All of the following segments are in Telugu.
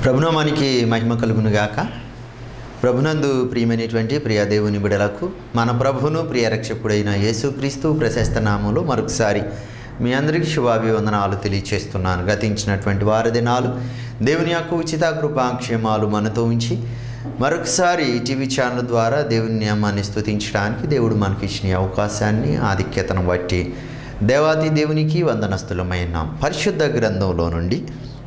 ప్రభునామానికి మహిమ కలుగును గాక ప్రభునందు ప్రియమైనటువంటి ప్రియ దేవుని బిడలకు మన ప్రభును ప్రియ రక్షకుడైన యేసుక్రీస్తు ప్రశస్త నామంలో మరొకసారి మీ అందరికీ శుభాభివందనాలు తెలియచేస్తున్నాను గతించినటువంటి వారి దినాలు దేవుని యొక్క ఉచిత కృపాక్షేమాలు మనతో ఉంచి మరొకసారి టీవీ ఛానల్ ద్వారా దేవుని నియమాన్ని స్తుతించడానికి దేవుడు మనకి ఇచ్చిన ఈ అవకాశాన్ని ఆధిక్యతను బట్టి దేవాది దేవునికి వందనస్తులమైన పరిశుద్ధ గ్రంథంలో నుండి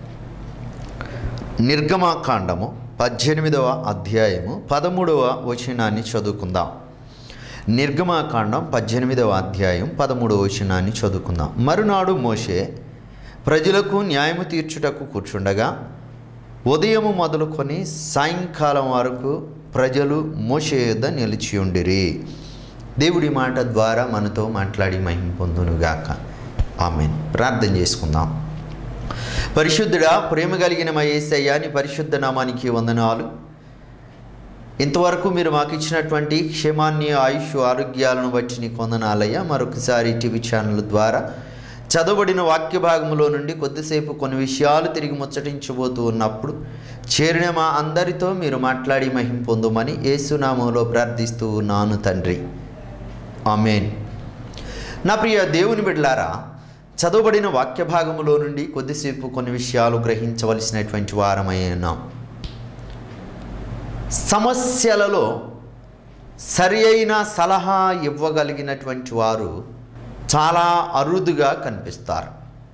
నిర్గమాకాండము పద్దెనిమిదవ అధ్యాయము పదమూడవ వచనాన్ని చదువుకుందాం నిర్గమాకాండం పద్దెనిమిదవ అధ్యాయం పదమూడవ వచనాన్ని చదువుకుందాం మరునాడు మోషే ప్రజలకు న్యాయము తీర్చుటకు కూర్చుండగా ఉదయము మొదలుకొని సాయంకాలం వరకు ప్రజలు మోషే యొద్ద నిలిచి ఉండిరి దేవుడి మాట ద్వారా మనతో మాట్లాడి మహిమ పొందునుగాక ఆమెన్ ప్రార్థన చేసుకుందాం పరిశుద్ధుడా ప్రేమ కలిగిన మా యేసయ్య నీ పరిశుద్ధ నామానికి వందనాలు ఇంతవరకు మీరు మాకు ఇచ్చినటువంటి క్షేమాన్ని ఆయుష్ ఆరోగ్యాలను బట్టి నీకు వందనాలయ్యా మరొకసారి టీవీ ఛానల్ ద్వారా చదవబడిన వాక్య భాగంలో నుండి కొద్దిసేపు కొన్ని విషయాలు తిరిగి ముచ్చటించబోతూ ఉన్నప్పుడు చేరిన మా అందరితో మీరు మాట్లాడి మహిం పొందుమని యేసునామంలో ప్రార్థిస్తూ ఉన్నాను తండ్రి ఆమెన్ నా ప్రియ దేవుని బిడ్డలారా చదవబడిన వాక్య భాగములో నుండి కొద్దిసేపు కొన్ని విషయాలు గ్రహించవలసినటువంటి వారమై ఉన్నాం సమస్యలలో సరి అయిన సలహా ఇవ్వగలిగినటువంటి వారు చాలా అరుదుగా కనిపిస్తారు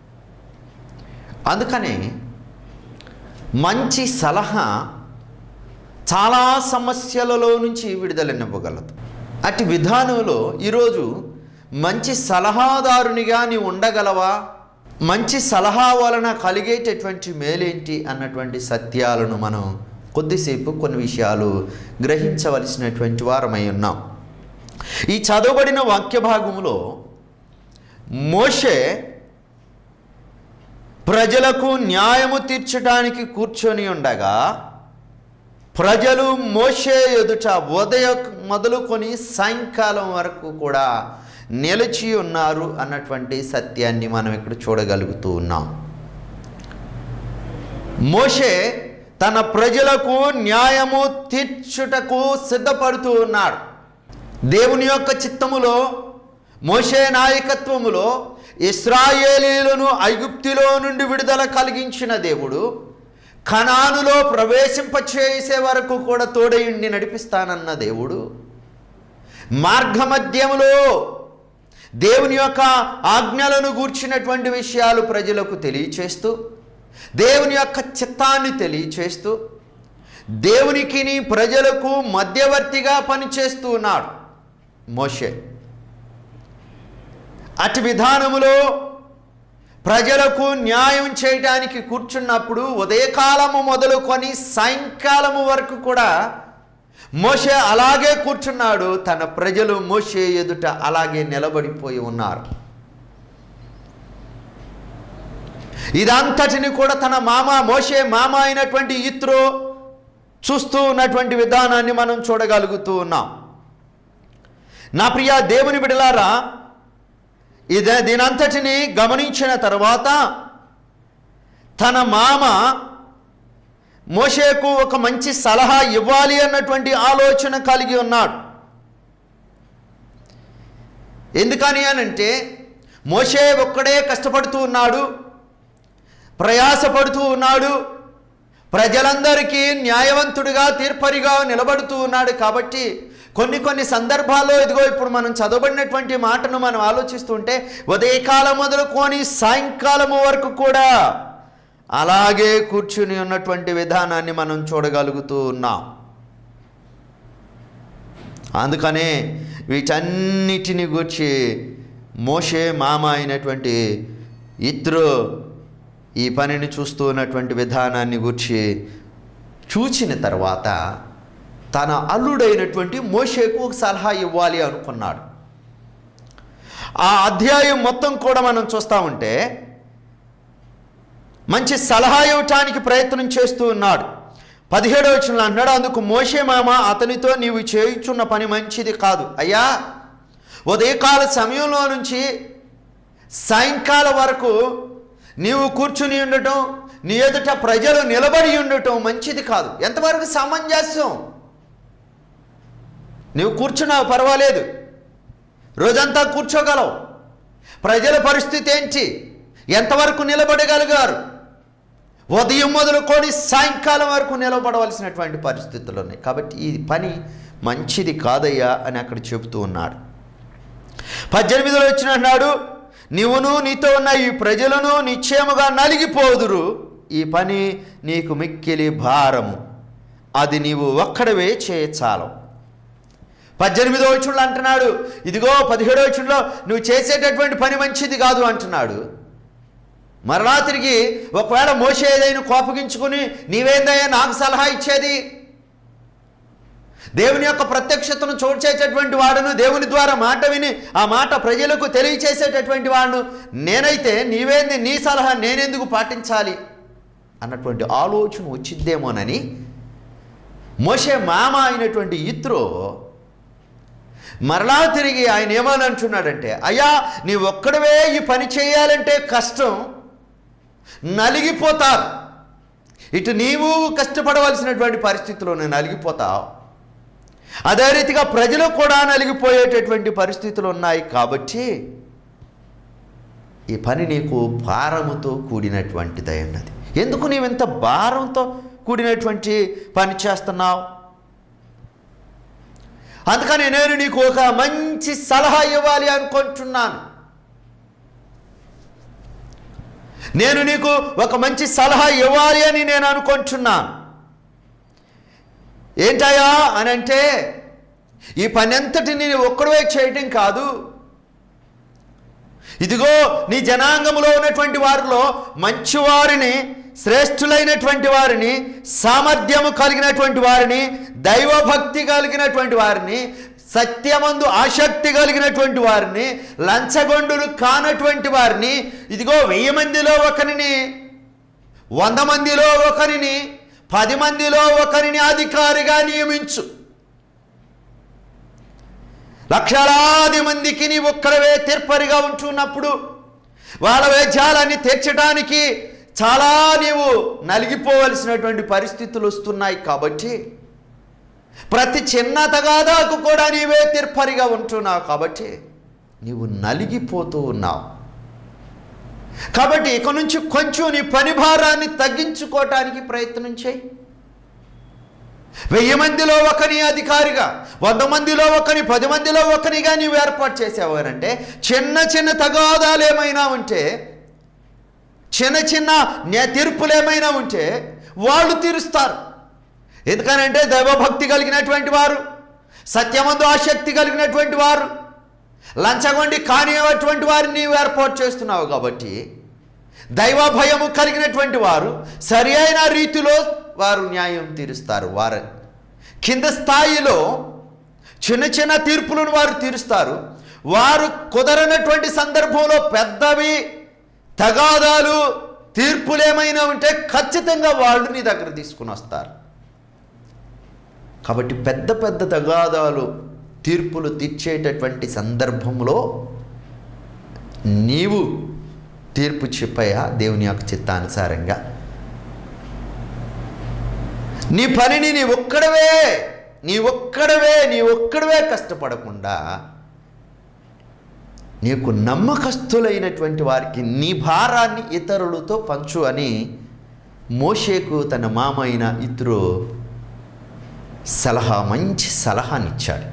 అందుకనే మంచి సలహా చాలా సమస్యలలో నుంచి విడుదలనివ్వగలదు అటు విధానంలో ఈరోజు మంచి సలహాదారునిగా నీవు ఉండగలవా మంచి సలహా వలన కలిగేటటువంటి మేలేంటి అన్నటువంటి సత్యాలను మనం కొద్దిసేపు కొన్ని విషయాలు గ్రహించవలసినటువంటి వారమై ఉన్నాం ఈ చదవబడిన వాక్య భాగంలో మోషే ప్రజలకు న్యాయము తీర్చడానికి కూర్చొని ఉండగా ప్రజలు మోషే ఎదుట ఉదయం మొదలుకొని సాయంకాలం వరకు కూడా నిలిచి ఉన్నారు అన్నటువంటి సత్యాన్ని మనం ఇక్కడ చూడగలుగుతూ ఉన్నాం మోషే తన ప్రజలకు న్యాయము తీర్చుటకు సిద్ధపడుతూ ఉన్నాడు దేవుని యొక్క చిత్తములో మోషే నాయకత్వములో ఇస్రాయేలీలను ఐగుప్తిలో నుండి విడుదల కలిగించిన దేవుడు ఖనానులో ప్రవేశింపచేసే వరకు కూడా తోడయుండి నడిపిస్తానన్న దేవుడు మార్గమధ్యములో దేవుని యొక్క ఆజ్ఞలను గూర్చినటువంటి విషయాలు ప్రజలకు తెలియచేస్తూ దేవుని యొక్క చిత్తాన్ని తెలియచేస్తూ దేవునికి ప్రజలకు మధ్యవర్తిగా పనిచేస్తూ ఉన్నాడు మోషే అటు విధానములో ప్రజలకు న్యాయం చేయడానికి కూర్చున్నప్పుడు ఉదయకాలము మొదలుకొని సాయంకాలము వరకు కూడా మోషే అలాగే కూర్చున్నాడు తన ప్రజలు మోషే ఎదుట అలాగే నిలబడిపోయి ఉన్నారు ఇదంతటిని కూడా తన మామ మోషే మామ అయినటువంటి ఇత్రో చూస్తూ ఉన్నటువంటి విధానాన్ని మనం చూడగలుగుతూ ఉన్నాం నా ప్రియ దేవుని బిడలారా ఇదే దీనంతటిని గమనించిన తర్వాత తన మామ మోషేకు ఒక మంచి సలహా ఇవ్వాలి అన్నటువంటి ఆలోచన కలిగి ఉన్నాడు ఎందుకని అనంటే మోషే ఒక్కడే కష్టపడుతూ ఉన్నాడు ప్రయాసపడుతూ ఉన్నాడు ప్రజలందరికీ న్యాయవంతుడిగా తీర్పరిగా నిలబడుతూ ఉన్నాడు కాబట్టి కొన్ని కొన్ని సందర్భాల్లో ఇదిగో ఇప్పుడు మనం చదవబడినటువంటి మాటను మనం ఆలోచిస్తుంటే ఉదయకాలం మొదలుకొని సాయంకాలము వరకు కూడా అలాగే కూర్చుని ఉన్నటువంటి విధానాన్ని మనం చూడగలుగుతూ ఉన్నాం అందుకనే వీటన్నిటిని గూర్చి మోషే మామ అయినటువంటి ఇద్దరు ఈ పనిని చూస్తూ ఉన్నటువంటి విధానాన్ని గూర్చి చూచిన తర్వాత తన అల్లుడైనటువంటి మోషేకు ఒక సలహా ఇవ్వాలి అనుకున్నాడు ఆ అధ్యాయం మొత్తం కూడా మనం చూస్తూ ఉంటే మంచి సలహా ఇవ్వటానికి ప్రయత్నం చేస్తూ ఉన్నాడు పదిహేడవ వచనంలో అన్నాడు అందుకు మోషే మామ అతనితో నీవు చేయుచున్న పని మంచిది కాదు అయ్యా ఉదయకాల సమయంలో నుంచి సాయంకాలం వరకు నీవు కూర్చుని ఉండటం నీ ఎదుట ప్రజలు నిలబడి ఉండటం మంచిది కాదు ఎంతవరకు సమంజసం నీవు కూర్చున్నావు పర్వాలేదు రోజంతా కూర్చోగలవు ప్రజల పరిస్థితి ఏంటి ఎంతవరకు నిలబడగలిగారు ఉదయం మొదలుకొని సాయంకాలం వరకు నిలబడవలసినటువంటి పరిస్థితులు ఉన్నాయి కాబట్టి ఈ పని మంచిది కాదయ్యా అని అక్కడ చెబుతూ ఉన్నాడు పద్దెనిమిదిలో వచ్చిన అన్నాడు నీవును నీతో ఉన్న ఈ ప్రజలను నిశ్చయముగా నలిగిపోదురు ఈ పని నీకు మిక్కిలి భారము అది నీవు ఒక్కడవే చేయచాలం పద్దెనిమిదో వచ్చుళ్ళు అంటున్నాడు ఇదిగో పదిహేడో వచ్చుల్లో నువ్వు చేసేటటువంటి పని మంచిది కాదు అంటున్నాడు మరలా తిరిగి ఒకవేళ మోసే ఏదైనా కోపగించుకుని నీవేందయ్యా నాకు సలహా ఇచ్చేది దేవుని యొక్క ప్రత్యక్షతను చూడ్చేటటువంటి వాడును దేవుని ద్వారా మాట విని ఆ మాట ప్రజలకు తెలియచేసేటటువంటి వాడును నేనైతే నీవేంది నీ సలహా నేనెందుకు పాటించాలి అన్నటువంటి ఆలోచన వచ్చిద్దేమోనని మోసే మామ అయినటువంటి ఇత్రో మరలా తిరిగి ఆయన ఏమని అంటున్నాడంటే అయ్యా నీ ఒక్కడవే ఈ పని చేయాలంటే కష్టం నలిగిపోతారు ఇటు నీవు కష్టపడవలసినటువంటి పరిస్థితిలో నేను నలిగిపోతావు అదే రీతిగా ప్రజలు కూడా నలిగిపోయేటటువంటి పరిస్థితులు ఉన్నాయి కాబట్టి ఈ పని నీకు భారముతో కూడినటువంటిదై ఉన్నది ఎందుకు నీవు ఇంత భారంతో కూడినటువంటి పని చేస్తున్నావు అందుకని నేను నీకు ఒక మంచి సలహా ఇవ్వాలి అనుకుంటున్నాను నేను నీకు ఒక మంచి సలహా ఇవ్వాలి అని నేను అనుకుంటున్నాను ఏంటయ్యా అని అంటే ఈ పని అంతటి నేను ఒక్కడే చేయటం కాదు ఇదిగో నీ జనాంగంలో ఉన్నటువంటి వారిలో మంచివారిని శ్రేష్ఠులైనటువంటి వారిని సామర్థ్యము కలిగినటువంటి వారిని దైవభక్తి కలిగినటువంటి వారిని సత్యమందు ఆసక్తి కలిగినటువంటి వారిని లంచగొండులు కానటువంటి వారిని ఇదిగో వెయ్యి మందిలో ఒకరిని వంద మందిలో ఒకరిని పది మందిలో ఒకరిని అధికారిగా నియమించు లక్షలాది మందికి నీ ఒక్కడవే తీర్పరిగా ఉంటున్నప్పుడు వాళ్ళ వేద్యాలన్నీ తీర్చడానికి చాలా నీవు నలిగిపోవలసినటువంటి పరిస్థితులు వస్తున్నాయి కాబట్టి ప్రతి చిన్న తగాదాకు కూడా నీవే తీర్పరిగా ఉంటున్నావు కాబట్టి నీవు నలిగిపోతూ ఉన్నావు కాబట్టి ఇక నుంచి కొంచెం నీ పని భారాన్ని తగ్గించుకోవటానికి ప్రయత్నం చేయి వెయ్యి మందిలో ఒకని అధికారిగా వంద మందిలో ఒకని పది మందిలో ఒకనిగా నీవు ఏర్పాటు చేసావు అని అంటే చిన్న చిన్న తగాదాలు ఏమైనా ఉంటే చిన్న చిన్న న్యాయ తీర్పులు ఏమైనా ఉంటే వాళ్ళు తీరుస్తారు ఎందుకనంటే దైవభక్తి కలిగినటువంటి వారు సత్యమందు ఆసక్తి కలిగినటువంటి వారు లంచగొండి కానివ్వటువంటి వారిని నీవు ఏర్పాటు చేస్తున్నావు కాబట్టి దైవ భయము కలిగినటువంటి వారు సరి అయిన రీతిలో వారు న్యాయం తీరుస్తారు వారు కింద స్థాయిలో చిన్న చిన్న తీర్పులను వారు తీరుస్తారు వారు కుదరనటువంటి సందర్భంలో పెద్దవి తగాదాలు తీర్పులు ఏమైనా ఉంటే ఖచ్చితంగా వాళ్ళు నీ దగ్గర తీసుకుని వస్తారు కాబట్టి పెద్ద పెద్ద తగాదాలు తీర్పులు తీర్చేటటువంటి సందర్భంలో నీవు తీర్పు చెప్పయా దేవుని యొక్క చిత్తానుసారంగా నీ పనిని నీ ఒక్కడవే నీ ఒక్కడవే నీ ఒక్కడవే కష్టపడకుండా నీకు నమ్మకస్తులైనటువంటి వారికి నీ భారాన్ని ఇతరులతో పంచు అని మోషేకు తన మామ అయిన ఇతరు సలహా మంచి సలహానిచ్చాడు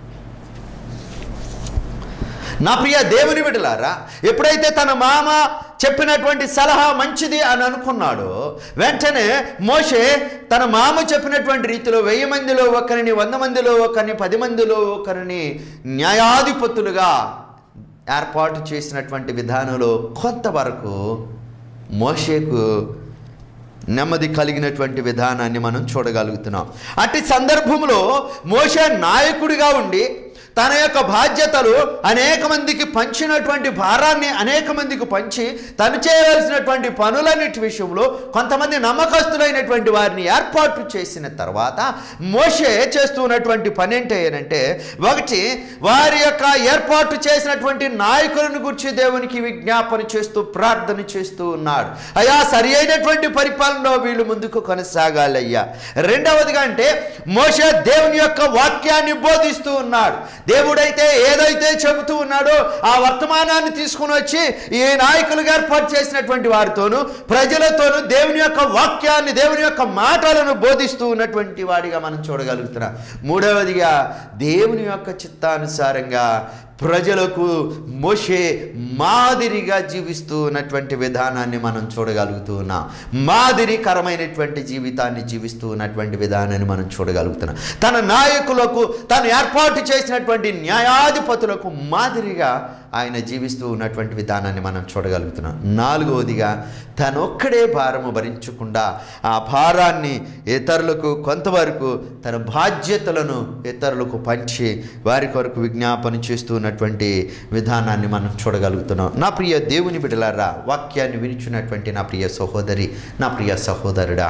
నా ప్రియ దేవుని బిడ్డలారా ఎప్పుడైతే తన మామ చెప్పినటువంటి సలహా మంచిది అని అనుకున్నాడో వెంటనే మోషే తన మామ చెప్పినటువంటి రీతిలో వెయ్యి మందిలో ఒకరిని వంద మందిలో ఒకరిని పది మందిలో ఒకరిని న్యాయాధిపతులుగా ఏర్పాటు చేసినటువంటి విధానంలో కొంతవరకు మోషేకు నెమ్మది కలిగినటువంటి విధానాన్ని మనం చూడగలుగుతున్నాం అట్టి సందర్భంలో మోషే నాయకుడిగా ఉండి తన యొక్క బాధ్యతలు అనేక మందికి పంచినటువంటి భారాన్ని అనేక మందికి పంచి తను చేయవలసినటువంటి పనులన్నిటి విషయంలో కొంతమంది నమ్మకస్తులైనటువంటి వారిని ఏర్పాటు చేసిన తర్వాత మోషే చేస్తున్నటువంటి పని ఏంటంటే ఒకటి వారి యొక్క ఏర్పాటు చేసినటువంటి నాయకులను గురించి దేవునికి విజ్ఞాపన చేస్తూ ప్రార్థన చేస్తూ ఉన్నాడు అయ్యా సరి అయినటువంటి పరిపాలనలో వీళ్ళు ముందుకు కొనసాగాలి అయ్యా రెండవదిగా అంటే మోషే దేవుని యొక్క వాక్యాన్ని బోధిస్తూ ఉన్నాడు దేవుడైతే ఏదైతే చెబుతూ ఉన్నాడో ఆ వర్తమానాన్ని తీసుకుని వచ్చి ఈ నాయకులుగా ఏర్పాటు చేసినటువంటి వారితోనూ ప్రజలతోనూ దేవుని యొక్క వాక్యాన్ని దేవుని యొక్క మాటలను బోధిస్తూ ఉన్నటువంటి వాడిగా మనం చూడగలుగుతున్నాం మూడవదిగా దేవుని యొక్క చిత్తానుసారంగా ప్రజలకు మోషే మాదిరిగా జీవిస్తూ ఉన్నటువంటి విధానాన్ని మనం చూడగలుగుతూ ఉన్నాం మాదిరికరమైనటువంటి జీవితాన్ని జీవిస్తూ ఉన్నటువంటి విధానాన్ని మనం చూడగలుగుతున్నాం తన నాయకులకు తను ఏర్పాటు చేసినటువంటి న్యాయాధిపతులకు మాదిరిగా ఆయన జీవిస్తూ ఉన్నటువంటి విధానాన్ని మనం చూడగలుగుతున్నాం నాలుగవదిగా తనొక్కడే భారము భరించకుండా ఆ భారాన్ని ఇతరులకు కొంతవరకు తన బాధ్యతలను ఇతరులకు పంచి వారి కొరకు విజ్ఞాపన చేస్తూ ఉన్నటువంటి విధానాన్ని మనం చూడగలుగుతున్నాం నా ప్రియ దేవుని బిడలారా వాక్యాన్ని వినిచున్నటువంటి నా ప్రియ సహోదరి నా ప్రియ సహోదరుడా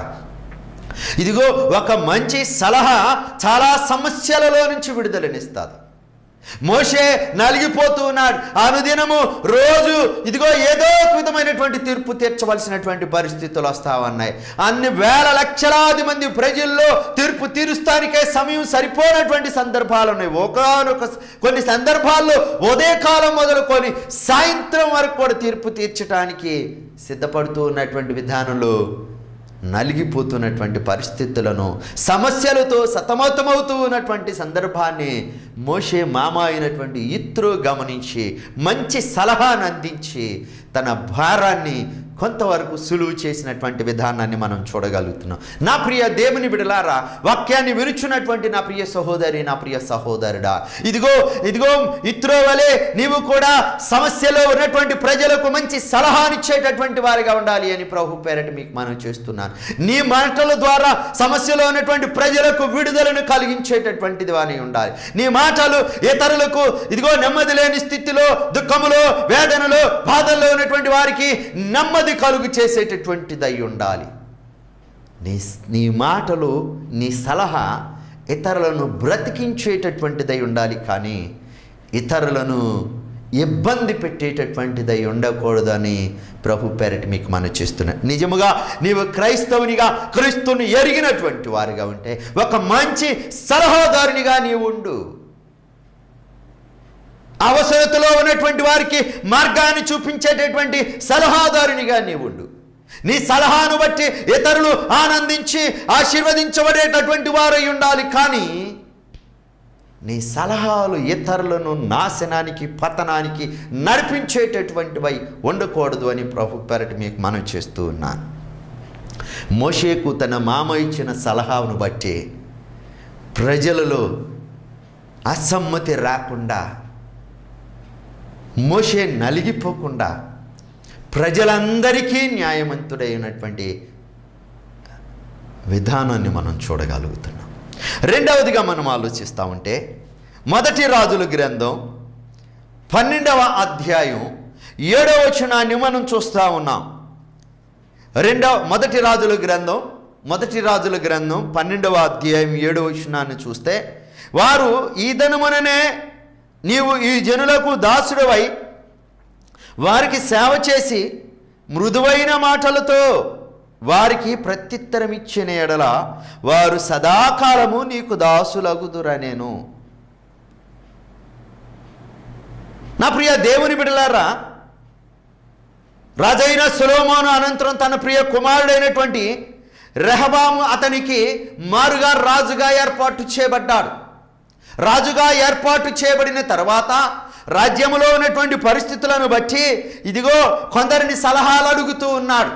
ఇదిగో ఒక మంచి సలహా చాలా సమస్యలలో నుంచి విడుదలనిస్తుంది మోషే నలిగిపోతూ ఉన్నాడు అనుదినము రోజు ఇదిగో ఏదో ఒక విధమైనటువంటి తీర్పు తీర్చవలసినటువంటి పరిస్థితులు వస్తా ఉన్నాయి అన్ని వేల లక్షలాది మంది ప్రజల్లో తీర్పు తీరుస్తానికే సమయం సరిపోనటువంటి సందర్భాలు ఉన్నాయి ఒకనొక కొన్ని సందర్భాల్లో ఉదయకాలం మొదలుకొని సాయంత్రం వరకు కూడా తీర్పు తీర్చడానికి సిద్ధపడుతూ ఉన్నటువంటి విధానంలో నలిగిపోతున్నటువంటి పరిస్థితులను సమస్యలతో సతమతమవుతూ ఉన్నటువంటి సందర్భాన్ని మోషే మామ అయినటువంటి ఇత్రో గమనించి మంచి సలహాను అందించి తన భారాన్ని కొంతవరకు సులువు చేసినటువంటి విధానాన్ని మనం చూడగలుగుతున్నాం నా ప్రియ దేవుని బిడలారా వాక్యాన్ని విరుచున్నటువంటి నా ప్రియ సహోదరి నా ప్రియ సహోదరుడా ఇదిగో ఇదిగో ఇత్రో వలె నీవు కూడా సమస్యలో ఉన్నటువంటి ప్రజలకు మంచి సలహానిచ్చేటటువంటి వారిగా ఉండాలి అని ప్రభు పేరట మీకు మనం చేస్తున్నాను నీ మాటల ద్వారా సమస్యలో ఉన్నటువంటి ప్రజలకు విడుదలను కలిగించేటటువంటిది వాని ఉండాలి నీ మాటలు ఇతరులకు ఇదిగో నెమ్మది లేని స్థితిలో దుఃఖములో వేదనలో బాధల్లో ఉన్నటువంటి వారికి నెమ్మది కలుగు చేసేటటువంటిది అయి ఉండాలి నీ నీ మాటలు నీ సలహా ఇతరులను బ్రతికించేటటువంటిదై ఉండాలి కానీ ఇతరులను ఇబ్బంది పెట్టేటటువంటిదై ఉండకూడదని ప్రభు పేరటి మీకు మనం చేస్తున్నా నిజముగా నీవు క్రైస్తవునిగా క్రీస్తుని ఎరిగినటువంటి వారిగా ఉంటే ఒక మంచి సలహాదారునిగా నీవు ఉండు అవసరతలో ఉన్నటువంటి వారికి మార్గాన్ని చూపించేటటువంటి సలహాదారునిగా నీవు ఉండు నీ సలహాను బట్టి ఇతరులు ఆనందించి ఆశీర్వదించబడేటటువంటి వారై ఉండాలి కానీ నీ సలహాలు ఇతరులను నాశనానికి పతనానికి నడిపించేటటువంటివై ఉండకూడదు అని ప్రభు పెరటి మీకు మనం చేస్తూ ఉన్నాను మోషేకు తన మామ ఇచ్చిన సలహాను బట్టి ప్రజలలో అసమ్మతి రాకుండా మోషే నలిగిపోకుండా ప్రజలందరికీ న్యాయవంతుడైనటువంటి విధానాన్ని మనం చూడగలుగుతున్నాం రెండవదిగా మనం ఆలోచిస్తూ ఉంటే మొదటి రాజుల గ్రంథం పన్నెండవ అధ్యాయం ఏడవ వచనాన్ని మనం చూస్తూ ఉన్నాం రెండవ మొదటి రాజుల గ్రంథం మొదటి రాజుల గ్రంథం పన్నెండవ అధ్యాయం ఏడవ వచనాన్ని చూస్తే వారు ఈ ధనముననే నీవు ఈ జనులకు దాసుడవై వారికి సేవ చేసి మృదువైన మాటలతో వారికి ప్రత్యుత్తరం ఇచ్చిన ఎడల వారు సదాకాలము నీకు దాసులగుదురా నేను నా ప్రియ దేవుని బిడలారా రాజైన సులోమోను అనంతరం తన ప్రియ కుమారుడైనటువంటి రెహబాము అతనికి మారుగా రాజుగా ఏర్పాటు చేయబడ్డాడు రాజుగా ఏర్పాటు చేయబడిన తర్వాత రాజ్యములో ఉన్నటువంటి పరిస్థితులను బట్టి ఇదిగో కొందరిని సలహాలు అడుగుతూ ఉన్నాడు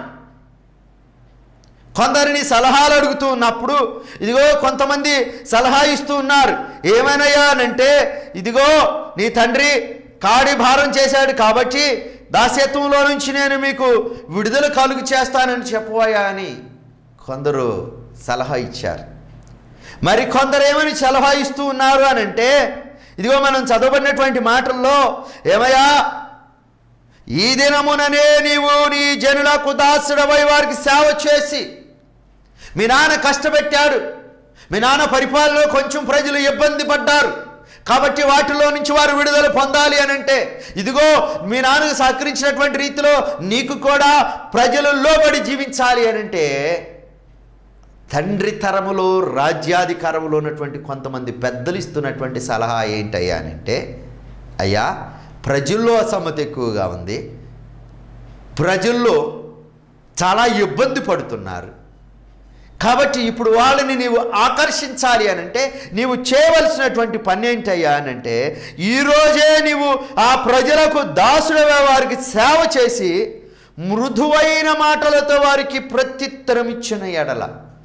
కొందరిని సలహాలు అడుగుతూ ఉన్నప్పుడు ఇదిగో కొంతమంది సలహా ఇస్తూ ఉన్నారు ఏమైనాయా అనంటే ఇదిగో నీ తండ్రి కాడి భారం చేశాడు కాబట్టి దాస్యత్వంలో నుంచి నేను మీకు విడుదల కలుగు చేస్తానని చెప్పబోయా అని కొందరు సలహా ఇచ్చారు మరి కొందరు ఏమని సలహా ఇస్తూ ఉన్నారు అని అంటే ఇదిగో మనం చదవబడినటువంటి మాటల్లో ఏమయ్యా ఈ దినముననే నీవు నీ జనులకు దాసుడవై వారికి సేవ చేసి మీ నాన్న కష్టపెట్టాడు మీ నాన్న పరిపాలనలో కొంచెం ప్రజలు ఇబ్బంది పడ్డారు కాబట్టి వాటిలో నుంచి వారు విడుదల పొందాలి అని అంటే ఇదిగో మీ నాన్నకు సహకరించినటువంటి రీతిలో నీకు కూడా ప్రజలు లోబడి జీవించాలి అని అంటే తండ్రి తరములో రాజ్యాధికారంలో ఉన్నటువంటి కొంతమంది పెద్దలు ఇస్తున్నటువంటి సలహా ఏంటయ్యా అని అంటే అయ్యా ప్రజల్లో అసమ్మతి ఎక్కువగా ఉంది ప్రజల్లో చాలా ఇబ్బంది పడుతున్నారు కాబట్టి ఇప్పుడు వాళ్ళని నీవు ఆకర్షించాలి అని అంటే నీవు చేయవలసినటువంటి పని ఏంటయ్యా అని అంటే ఈరోజే నీవు ఆ ప్రజలకు దాసుడవే వారికి సేవ చేసి మృదువైన మాటలతో వారికి ప్రత్యుత్తరం ఇచ్చిన ఎడల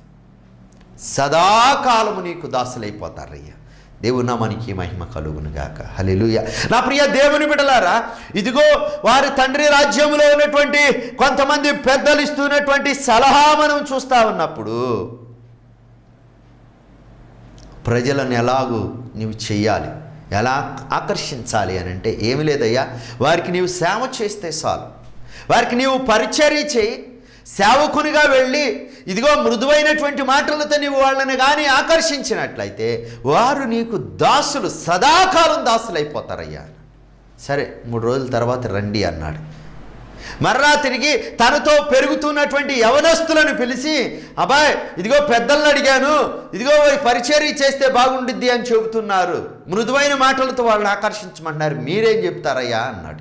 సదాకాలము నీకు దాసులైపోతారయ్యా దేవుని నామానికి మహిమ కలుగును గాక హల్లెలూయా నా ప్రియ దేవుని బిడలారా ఇదిగో వారి తండ్రి రాజ్యంలో ఉన్నటువంటి కొంతమంది పెద్దలు ఇస్తున్నటువంటి సలహా మనం చూస్తూ ఉన్నప్పుడు ప్రజలను ఎలాగూ నీవు చెయ్యాలి ఎలా ఆకర్షించాలి అని అంటే ఏమి లేదయ్యా వారికి నీవు సేవ చేస్తే చాలు వారికి నీవు పరిచర్య చేయి సేవకునిగా వెళ్ళి ఇదిగో మృదువైనటువంటి మాటలతో నీవు వాళ్ళని కానీ ఆకర్షించినట్లయితే వారు నీకు దాసులు సదాకాలం దాసులు అయిపోతారయ్యా సరే మూడు రోజుల తర్వాత రండి అన్నాడు మర్రా తిరిగి తనతో పెరుగుతున్నటువంటి యవనస్తులను పిలిచి అబ్బాయ్ ఇదిగో పెద్దలను అడిగాను ఇదిగో వారి పరిచర్య చేస్తే బాగుండిద్ది అని చెబుతున్నారు మృదువైన మాటలతో వాళ్ళని ఆకర్షించమన్నారు మీరేం చెప్తారయ్యా అన్నాడు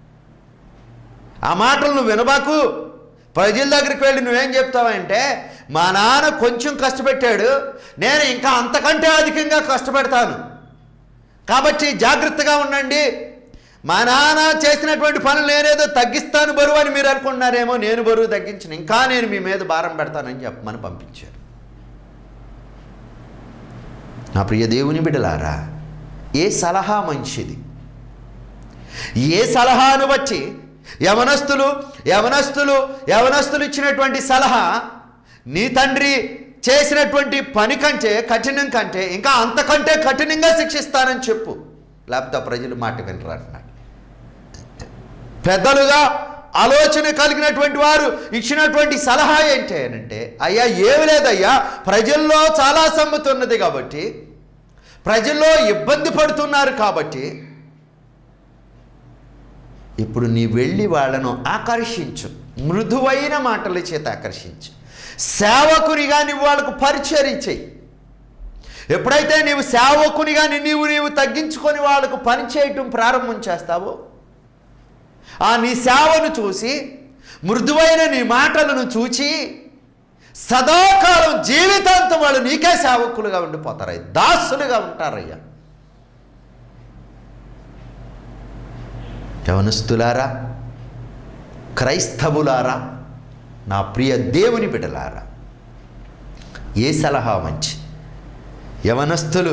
ఆ మాటలు నువ్వు వినబాకు ప్రజల దగ్గరికి వెళ్ళి నువ్వేం చెప్తావంటే మా నాన్న కొంచెం కష్టపెట్టాడు నేను ఇంకా అంతకంటే అధికంగా కష్టపెడతాను కాబట్టి జాగ్రత్తగా ఉండండి మా నాన్న చేసినటువంటి పనులు నేనేదో తగ్గిస్తాను బరువు అని మీరు అనుకుంటున్నారేమో నేను బరువు తగ్గించిన ఇంకా నేను మీ మీద భారం పెడతానని చెప్పమని పంపించారు నా ప్రియ దేవుని బిడ్డలారా ఏ సలహా మంచిది ఏ సలహాను బట్టి యవనస్తులు యవనస్తులు యవనస్తులు ఇచ్చినటువంటి సలహా నీ తండ్రి చేసినటువంటి పని కంటే కఠినం కంటే ఇంకా అంతకంటే కఠినంగా శిక్షిస్తానని చెప్పు లేకపోతే ఆ ప్రజలు మాట వినరు అంటున్నాడు పెద్దలుగా ఆలోచన కలిగినటువంటి వారు ఇచ్చినటువంటి సలహా ఏంటి అని అంటే అయ్యా ఏమి లేదయ్యా ప్రజల్లో చాలా సమ్మతి ఉన్నది కాబట్టి ప్రజల్లో ఇబ్బంది పడుతున్నారు కాబట్టి ఇప్పుడు నీ వెళ్ళి వాళ్ళను ఆకర్షించు మృదువైన మాటల చేత ఆకర్షించు సేవకునిగా నీవు వాళ్ళకు పరిచయం చెయ్యి ఎప్పుడైతే నీవు సేవకునిగా నీవు నీవు తగ్గించుకొని వాళ్ళకు పని చేయటం ప్రారంభం చేస్తావో ఆ నీ సేవను చూసి మృదువైన నీ మాటలను చూచి సదాకాలం జీవితాంతం వాళ్ళు నీకే సేవకులుగా ఉండిపోతారయ్య దాసులుగా ఉంటారయ్యా యవనస్తులారా క్రైస్తవులారా నా ప్రియ దేవుని బిడ్డలారా ఏ సలహా మంచి యవనస్తులు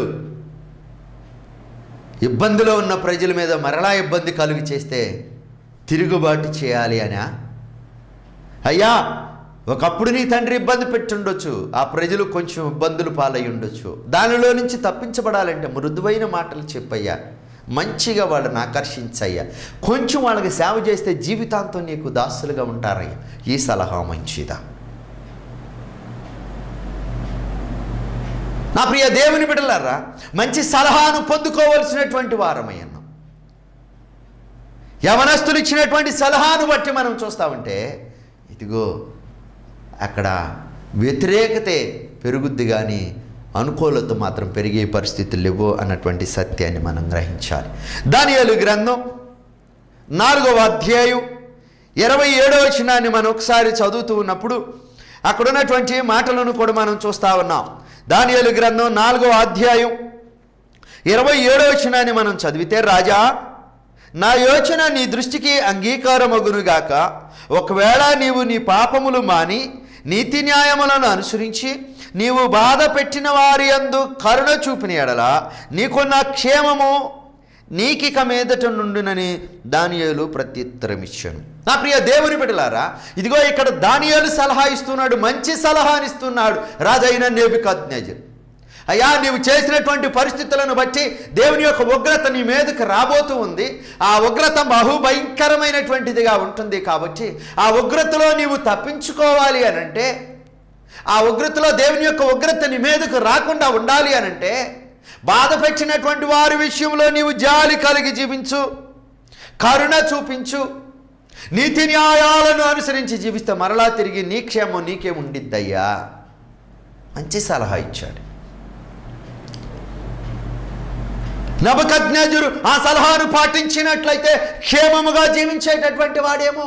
ఇబ్బందిలో ఉన్న ప్రజల మీద మరలా ఇబ్బంది కలుగు చేస్తే తిరుగుబాటు చేయాలి అనా అయ్యా ఒకప్పుడు నీ తండ్రి ఇబ్బంది పెట్టుండొచ్చు ఆ ప్రజలు కొంచెం ఇబ్బందులు పాలై ఉండొచ్చు దానిలో నుంచి తప్పించబడాలంటే మృదువైన మాటలు చెప్పయ్యా మంచిగా వాళ్ళని ఆకర్షించయ్యా కొంచెం వాళ్ళకి సేవ చేస్తే జీవితాంతం నీకు దాసులుగా ఉంటారయ్యా ఈ సలహా మంచిదా నా ప్రియ దేవుని బిడ్డలారా మంచి సలహాను పొందుకోవలసినటువంటి వారమయ్యన్నాం యవనస్తులు ఇచ్చినటువంటి సలహాను బట్టి మనం చూస్తామంటే ఇదిగో అక్కడ వ్యతిరేకతే పెరుగుద్ది కానీ అనుకూలత మాత్రం పెరిగే పరిస్థితులు లేవు అన్నటువంటి సత్యాన్ని మనం గ్రహించాలి దానియాలు గ్రంథం నాలుగవ అధ్యాయం ఇరవై ఏడవ వచనాన్ని మనం ఒకసారి చదువుతూ ఉన్నప్పుడు అక్కడ ఉన్నటువంటి మాటలను కూడా మనం చూస్తూ ఉన్నాం దానియాలు గ్రంథం నాలుగవ అధ్యాయం ఇరవై ఏడవ వచనాన్ని మనం చదివితే రాజా నా యోచన నీ దృష్టికి అంగీకారమగునుగాక ఒకవేళ నీవు నీ పాపములు మాని నీతి న్యాయములను అనుసరించి నీవు బాధ పెట్టిన వారి అందు కరుణ చూపిన ఎడల నీకున్న క్షేమము నీకిక మీదట నుండునని దానియేలు ప్రత్యుత్తరం ఇచ్చాను నా ప్రియ దేవుని బిడ్డలారా ఇదిగో ఇక్కడ దానియేలు సలహా ఇస్తున్నాడు మంచి సలహానిస్తున్నాడు రాజైన నేబుకద్నెజర్ అయ్యా నీవు చేసినటువంటి పరిస్థితులను బట్టి దేవుని యొక్క ఉగ్రత నీ మీదకి రాబోతూ ఉంది ఆ ఉగ్రత బహుభయంకరమైనటువంటిదిగా ఉంటుంది కాబట్టి ఆ ఉగ్రతలో నీవు తప్పించుకోవాలి అని అంటే ఆ ఉగ్రతలో దేవుని యొక్క ఉగ్రత నీ మీదకు రాకుండా ఉండాలి అని అంటే బాధ పెట్టినటువంటి వారి విషయంలో నీవు జాలి కలిగి జీవించు కరుణ చూపించు నీతి న్యాయాలను అనుసరించి జీవిస్తే మరలా తిరిగి నీ క్షేమం నీకే ఉండిద్దయ్యా మంచి సలహా ఇచ్చాడు నబకజ్ఞజుడు ఆ సలహాను పాటించినట్లయితే క్షేమముగా జీవించేటటువంటి వాడేమో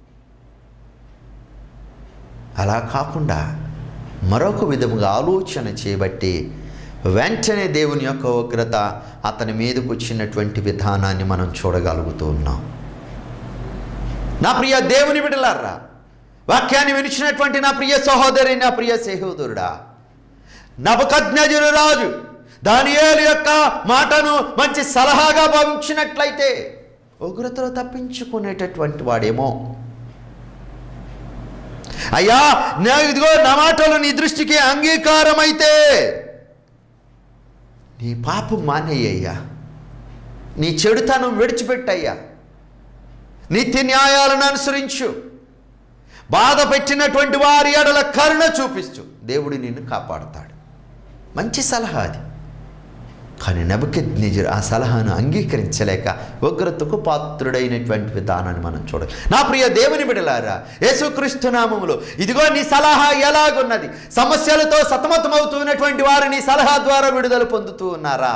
అలా కాకుండా మరొక విధముగా ఆలోచన చేయబట్టి వెంటనే దేవుని యొక్క ఉగ్రత అతని మీదకు వచ్చినటువంటి విధానాన్ని మనం చూడగలుగుతూ ఉన్నాం నా ప్రియ దేవుని బిడలారా వాక్యాన్ని వినిచినటువంటి నా ప్రియ సహోదరి నా ప్రియ సహోదరుడా నబకజ్ఞజుడు రాజు దానియేలు యొక్క మాటను మంచి సలహాగా భావించినట్లయితే ఉగ్రతలో తప్పించుకునేటటువంటి వాడేమో అయ్యా నా ఇదిగో నా మాటలు నీ దృష్టికి అంగీకారమైతే నీ పాపం మానేయ్యా నీ చెడుతనం విడిచిపెట్టయ్యా నీతి న్యాయాలను అనుసరించు బాధ పెట్టినటువంటి వారి ఎడల కరుణ చూపిస్తూ దేవుడు నిన్ను కాపాడుతాడు మంచి సలహా అది కానీ నెబకెద్నిజర్ ఆ సలహాను అంగీకరించలేక ఉగ్రతకు పాత్రుడైనటువంటి విధానాన్ని మనం చూడాలి నా ప్రియ దేవుని బిడలారా యేసుక్రీస్తు నామములో ఇదిగో నీ సలహా ఎలాగున్నది సమస్యలతో సతమతమవుతున్నటువంటి వారు నీ సలహా ద్వారా విడుదల పొందుతూ ఉన్నారా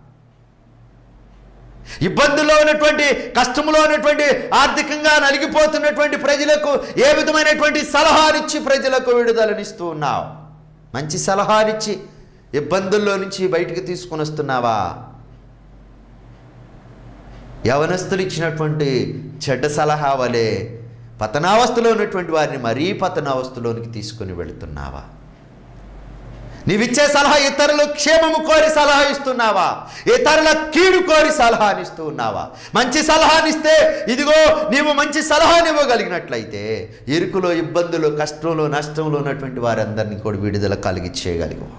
ఇబ్బందుల్లో ఉన్నటువంటి కష్టంలో ఉన్నటువంటి ఆర్థికంగా నలిగిపోతున్నటువంటి ప్రజలకు ఏ విధమైనటువంటి సలహానిచ్చి ప్రజలకు విడుదలనిస్తూ ఉన్నావు మంచి సలహానిచ్చి ఇబ్బందుల్లో నుంచి బయటికి తీసుకుని వస్తున్నావా యవనస్తులు ఇచ్చినటువంటి చెడ్డ సలహా వలె పతనావస్థలో ఉన్నటువంటి వారిని మరీ పతనావస్థలోనికి తీసుకొని వెళుతున్నావా నీవిచ్చే సలహా ఇతరులు క్షేమము కోరి సలహా ఇస్తున్నావా ఇతరుల కీడు కోరి సలహానిస్తూ ఉన్నావా మంచి సలహానిస్తే ఇదిగో నీవు మంచి సలహానివ్వగలిగినట్లయితే ఇరుకులో ఇబ్బందులు కష్టంలో నష్టంలో ఉన్నటువంటి వారందరినీ కూడా విడుదల కలిగి చేయగలిగవు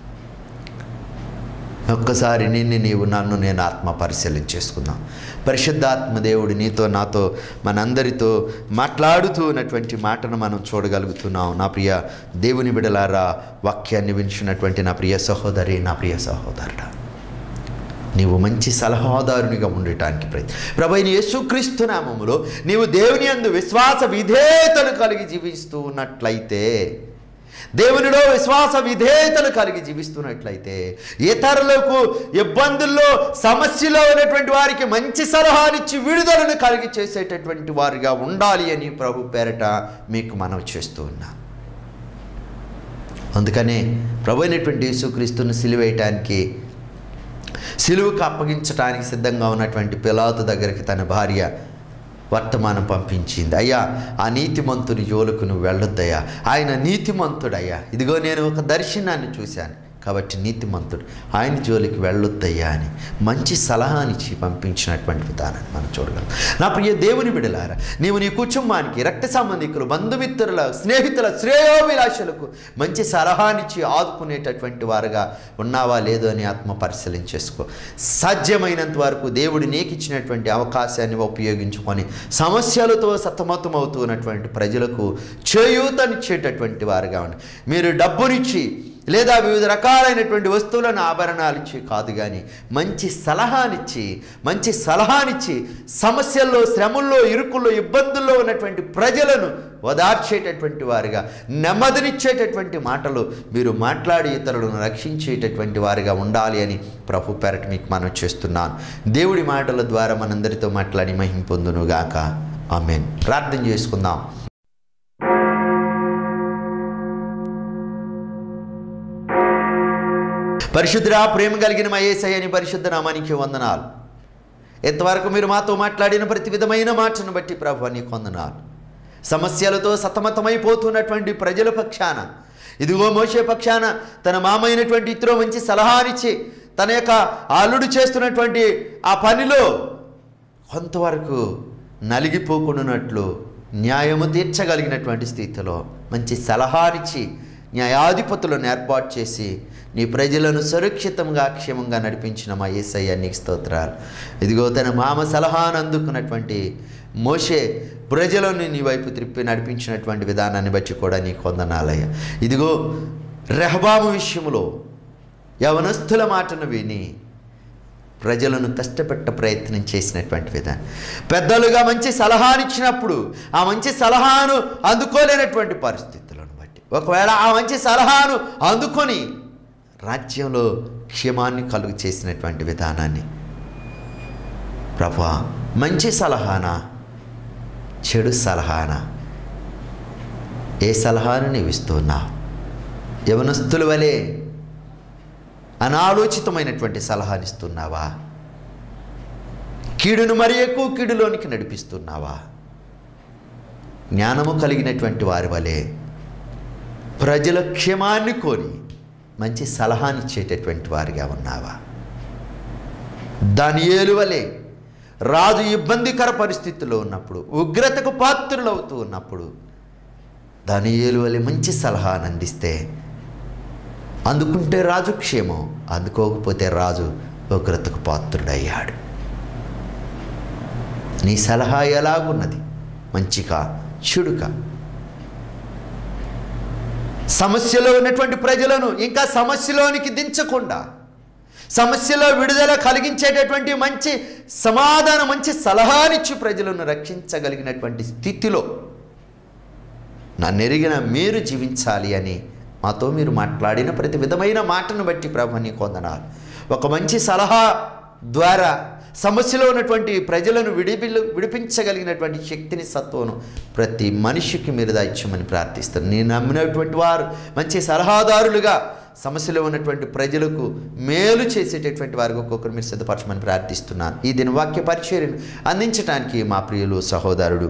ఒక్కసారి నిన్ను నీవు నన్ను నేను ఆత్మ పరిశీలన చేసుకుందాం పరిశుద్ధాత్మ దేవుడు నీతో నాతో మనందరితో మాట్లాడుతూ ఉన్నటువంటి మాటను మనం చూడగలుగుతున్నాం నా ప్రియ దేవుని బిడలారా వాక్యాన్ని వింటున్నటువంటి నా ప్రియ సహోదరి నా ప్రియ సహోదరుడా నీవు మంచి సలహాదారునిగా ఉండటానికి ప్రయత్నం ప్రభైన యేసుక్రీస్తు నామములో నీవు దేవుని అందు విశ్వాస విధేయతను కలిగి జీవిస్తూ ఉన్నట్లయితే దేవునిలో విశ్వాస విధేయతలు కలిగి జీవిస్తున్నట్లయితే ఇతరులకు ఇబ్బందుల్లో సమస్యలో ఉన్నటువంటి వారికి మంచి సలహానిచ్చి విడుదలను కలిగి చేసేటటువంటి వారిగా ఉండాలి అని ప్రభు పేరట మీకు మనవి చేస్తూ ఉన్నా అందుకనే ప్రభు అయినటువంటి యేసుక్రీస్తును సిలువేయటానికి సిలువుకు అప్పగించడానికి సిద్ధంగా ఉన్నటువంటి పిలాతు దగ్గరికి తన భార్య వర్తమానం పంపించింది అయ్యా ఆ నీతిమంతుని జోలుకు నువ్వు వెళ్ళొద్దయ్యా ఆయన నీతిమంతుడయ్యా ఇదిగో నేను ఒక దర్శనాన్ని చూశాను కాబట్టి నీతిమంతుడు ఆయన జోలికి వెళ్ళొద్దయ్యా అని మంచి సలహానిచ్చి పంపించినటువంటి విధానాన్ని మనం చూడగలం నా ప్రియ దేవుని బిడలారా నీవు నీ కుటుంబానికి రక్త సంబంధికులు బంధుమిత్రుల స్నేహితుల శ్రేయోభిలాషలకు మంచి సలహానిచ్చి ఆదుకునేటటువంటి వారుగా ఉన్నావా లేదో అని ఆత్మ పరిశీలన చేసుకో సాధ్యమైనంత వరకు దేవుడు నీకు ఇచ్చినటువంటి అవకాశాన్ని ఉపయోగించుకొని సమస్యలతో సతమతమవుతున్నటువంటి ప్రజలకు చేయూతనిచ్చేటటువంటి వారుగా ఉండి మీరు డబ్బునిచ్చి లేదా వివిధ రకాలైనటువంటి వస్తువులను ఆభరణాలు ఇచ్చి కాదు కానీ మంచి సలహానిచ్చి మంచి సలహానిచ్చి సమస్యల్లో శ్రమల్లో ఇరుకుల్లో ఇబ్బందుల్లో ఉన్నటువంటి ప్రజలను ఓదార్చేటటువంటి వారుగా నెమ్మదినిచ్చేటటువంటి మాటలు మీరు మాట్లాడి ఇతరులను రక్షించేటటువంటి వారిగా ఉండాలి అని ప్రభు పెరట మీకు మనం చేస్తున్నాను దేవుడి మాటల ద్వారా మనందరితో మాట్లాడి మహిం పొందునుగాక ఆమెన్ ప్రార్థన చేసుకుందాం పరిశుద్ధుడా ప్రేమ కలిగిన మా ఏసయ్యని పరిశుద్ధ నామానికి వందనాలు ఎంతవరకు మీరు మాతో మాట్లాడిన ప్రతి విధమైన మాటను బట్టి ప్రభు నీకు వందనాలు సమస్యలతో సతమతమైపోతున్నటువంటి ప్రజల పక్షాన ఇదిగో మోసే పక్షాన తన మామైనటువంటి ఇతరో మంచి సలహానిచ్చి తన యొక్క అల్లుడు చేస్తున్నటువంటి ఆ పనిలో కొంతవరకు నలిగిపోకుండానట్లు న్యాయము తీర్చగలిగినటువంటి స్థితిలో మంచి సలహానిచ్చి న్యాయాధిపతులను ఏర్పాటు చేసి నీ ప్రజలను సురక్షితంగా క్షేమంగా నడిపించిన మా యేసయ్య నీకు స్తోత్రాలు ఇదిగో తన మామ సలహాను అందుకున్నటువంటి మోషే ప్రజలను నీ వైపు త్రిప్పి నడిపించినటువంటి విధానాన్ని బట్టి కూడా నీకు వందనాలయ్య ఇదిగో రెహబాము విషయంలో యవనస్తుల మాటను విని ప్రజలను కష్టపెట్ట ప్రయత్నం చేసినటువంటి విధానం పెద్దలుగా మంచి సలహానిచ్చినప్పుడు ఆ మంచి సలహాను అందుకోలేనటువంటి పరిస్థితులను బట్టి ఒకవేళ ఆ మంచి సలహాను అందుకొని రాజ్యంలో క్షేమాన్ని కలుగు చేసినటువంటి విధానాన్ని ప్రభా మంచి సలహానా చెడు సలహానా ఏ సలహాను నీవు ఇస్తున్నావు యవనస్తుల వలె అనాలోచితమైనటువంటి సలహానిస్తున్నావా కీడును మరి ఎక్కువ కీడులోనికి నడిపిస్తున్నావా జ్ఞానము కలిగినటువంటి వారి వలె ప్రజల క్షేమాన్ని కోరి మంచి సలహానిచ్చేటటువంటి వారిగా ఉన్నావా దానియేలు వలె రాజు ఇబ్బందికర పరిస్థితుల్లో ఉన్నప్పుడు ఉగ్రతకు పాత్రులవుతూ ఉన్నప్పుడు దానియేలు వలె మంచి సలహాను అందిస్తే అందుకుంటే రాజు క్షేమం అందుకోకపోతే రాజు ఉగ్రతకు పాత్రుడయ్యాడు నీ సలహా ఎలాగున్నది మంచిగా చెడుక సమస్యలో ఉన్నటువంటి ప్రజలను ఇంకా సమస్యలోనికి దించకుండా సమస్యలో విడుదల కలిగించేటటువంటి మంచి సమాధానం మంచి సలహానిచ్చి ప్రజలను రక్షించగలిగినటువంటి స్థితిలో నన్ను ఎరిగిన మీరు జీవించాలి అని మాతో మీరు మాట్లాడిన ప్రతి విధమైన మాటను బట్టి ప్రభు నీ కొందనాలు ఒక మంచి సలహా ద్వారా సమస్యలో ఉన్నటువంటి ప్రజలను విడిపి విడిపించగలిగినటువంటి శక్తిని సత్వను ప్రతి మనిషికి మీరు దాయిచ్చమని ప్రార్థిస్తాను నేను నమ్మినటువంటి వారు మంచి సలహాదారులుగా సమస్యలో ఉన్నటువంటి ప్రజలకు మేలు చేసేటటువంటి వారికి ఒక్కొక్కరు మీరు సిద్ధపరచమని ప్రార్థిస్తున్నాను ఈ దిన వాక్య పరిచర్యను అందించడానికి మా ప్రియులు సహోదరుడు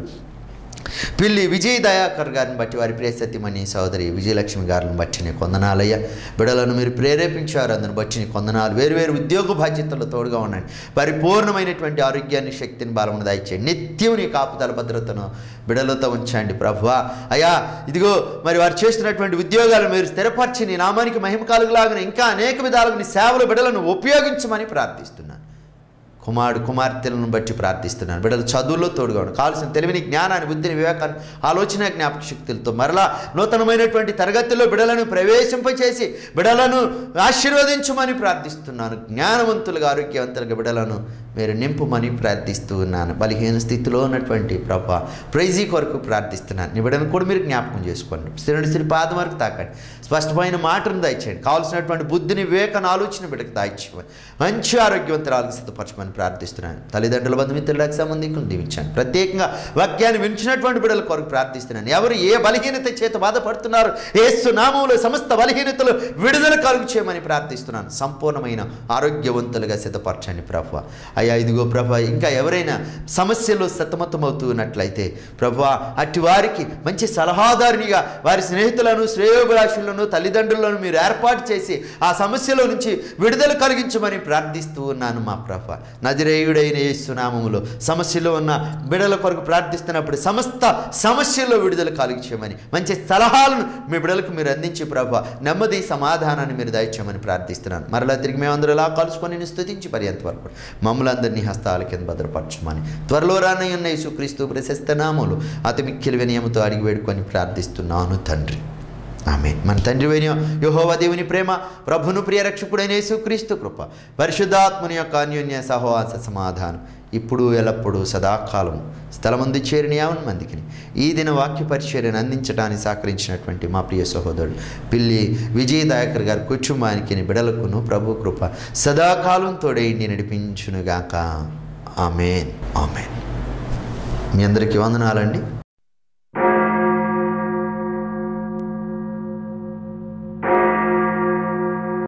పిల్లి విజయ్ దయాకర్ గారిని బట్టి వారి ప్రియసత్యమని సోదరి విజయలక్ష్మి గారిని బట్టి నీ కొందనాలయ్య బిడలను మీరు ప్రేరేపించారు అందుని బట్టి నీ కొందనాలు వేరు వేరు ఉద్యోగ బాధ్యతలు తోడుగా ఉండండి పరిపూర్ణమైనటువంటి ఆరోగ్యాన్ని శక్తిని బలమును దాయిచేయండి నిత్యం నీ కాపుదల భద్రతను బిడలతో ఉంచండి ప్రభువా అయ్యా ఇదిగో మరి వారు చేస్తున్నటువంటి ఉద్యోగాలు మీరు స్థిరపరిచి నీ నామానికి మహిమ కలుగులాగిన ఇంకా అనేక విధాలుగా నీ సేవల బిడలను ఉపయోగించమని ప్రార్థిస్తున్నాను కుమారుడు కుమార్తెలను బట్టి ప్రార్థిస్తున్నాను బిడ్డలు చదువుల్లో తోడుగా ఉండు కావాల్సిన తెలివిని జ్ఞానాన్ని బుద్ధిని వివేకాన్ని ఆలోచన జ్ఞాపక శక్తులతో మరలా నూతనమైనటువంటి తరగతుల్లో బిడలను ప్రవేశింపచేసి బిడలను ఆశీర్వదించమని ప్రార్థిస్తున్నాను జ్ఞానవంతులుగా ఆరోగ్యవంతులుగా బిడలను మీరు నింపుమని ప్రార్థిస్తూ ఉన్నాను బలహీన స్థితిలో ఉన్నటువంటి ప్రభ ప్రైజీ కొరకు ప్రార్థిస్తున్నాను నీ బిడ్డను కూడా మీరు జ్ఞాపకం చేసుకోండి శ్రీనుడి శ్రీ పాదం వరకు తాకండి స్పష్టమైన మాటను దయచేయండి కావాల్సినటువంటి బుద్ధిని వివేకాన్ని ఆలోచన బిడ్డకు దాయిచ్చేయమని మంచి ఆరోగ్యవంతురాలకు సిద్ధపరచమని ప్రార్థిస్తున్నాను తల్లిదండ్రుల బంధుమిత్రులకు సంబంధికులు దీవించాను ప్రత్యేకంగా వాక్యాన్ని వించినటువంటి బిడ్డల కొరకు ప్రార్థిస్తున్నాను ఎవరు ఏ బలహీనత చేత బాధపడుతున్నారు ఏసు నామంలో సమస్త బలహీనతలు విడుదల కలుగు చేయమని ప్రార్థిస్తున్నాను సంపూర్ణమైన ఆరోగ్యవంతులుగా సిద్ధపరచండి ప్రభు అయ్యా ఇదిగో ప్రభు ఇంకా ఎవరైనా సమస్యలు సతమతమవుతూ ఉన్నట్లయితే ప్రభు అట్టి వారికి మంచి సలహాదారునిగా వారి స్నేహితులను శ్రేయోభిలాషులను తల్లిదండ్రులను మీరు ఏర్పాటు చేసి ఆ సమస్యలో నుంచి విడుదల కలిగించమని ప్రార్థిస్తూ ఉన్నాను మా ప్రభ నజరేయుడైన యేసునామములో సమస్యలో ఉన్న బిడల కొరకు ప్రార్థిస్తున్నప్పుడు సమస్త సమస్యల్లో విడుదల కలిగించమని మంచి సలహాలను మీ బిడలకు మీరు అందించి ప్రభ నెమ్మది సమాధానాన్ని మీరు దయచేయమని ప్రార్థిస్తున్నాను మరలా తిరిగి మేమందరూ ఇలా కలుసుకొని నిన్ను స్తుతించి పర్యంత వరకు మమ్మల్ని అందరినీ హస్తాల కింద భద్రపరచమని త్వరలో రానయ్యున్న యేసుక్రీస్తు ప్రశస్త నామములు అతి మిక్కిలి వినయముతో అడిగి వేడుకొని ప్రార్థిస్తున్నాను తండ్రి ఆమె మన తండ్రి అయిన యహోవ దేవుని ప్రేమ ప్రభును ప్రియ రక్షకుడైన యేసుక్రీస్తు కృప పరిశుద్ధాత్మని యొక్క అన్యోన్య సహవాస సమాధానం ఇప్పుడు ఎల్లప్పుడూ సదాకాలం స్థలమందు చేరిన యావన్ మందికి ఈ దిన వాక్య పరిచర్యను అందించడానికి సహకరించినటువంటి మా ప్రియ సహోదరుడు పిల్లి విజయదాయకర్ గారి కుటుంబానికి బిడలకును ప్రభు కృప సదాకాలం తోడైండి నడిపించునుగాక ఆమెన్ ఆమెన్ మీ అందరికీ వందనాలండి